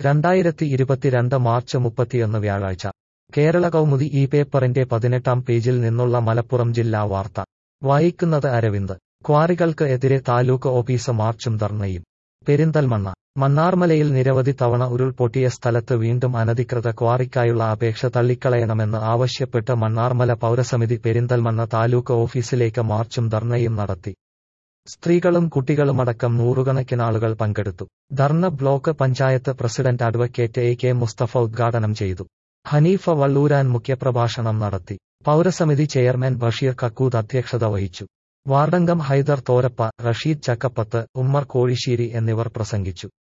രണ്ടായിരത്തി ഇരുപത്തിരണ്ട് മാർച്ച് മുപ്പത്തിയൊന്ന് വ്യാഴാഴ്ച കേരള കൗമുദി ഈ പേപ്പറിന്റെ പതിനെട്ടാം പേജിൽ നിന്നുള്ള മലപ്പുറം ജില്ലാ വാർത്ത വായിക്കുന്നത് അരവിന്ദ് ക്വാറികൾക്ക് എതിരെ താലൂക്ക് ഓഫീസ് മാർച്ചും ധർണയും പെരിന്തൽമണ്ണ മണ്ണാർമലയിൽ നിരവധി തവണ ഉരുൾപൊട്ടിയ സ്ഥലത്ത് വീണ്ടും അനധികൃത ക്വാറിക്കായുള്ള അപേക്ഷ തള്ളിക്കളയണമെന്ന് ആവശ്യപ്പെട്ട് മണ്ണാർമല പൗരസമിതി പെരിന്തൽമണ്ണ താലൂക്ക് ഓഫീസിലേക്ക് മാർച്ചും ധർണയും നടത്തി സ്ത്രീകളും കുട്ടികളുമടക്കം നൂറുകണക്കിനാളുകൾ പങ്കെടുത്തു ധർണ block panchayat president advocate A K Mustafa ഉദ്ഘാടനം ചെയ്തു ഹനീഫ വള്ളൂരാൻ മുഖ്യപ്രഭാഷണം നടത്തി പൗരസമിതി ചെയർമാൻ ബഷീർ കക്കൂത്ത് അധ്യക്ഷത വഹിച്ചു വാർഡംഗം ഹൈദർ തോരപ്പ റഷീദ് ചക്കപ്പത്ത് ഉമ്മർ കോഴിശ്ശേരി എന്നിവർ പ്രസംഗിച്ചു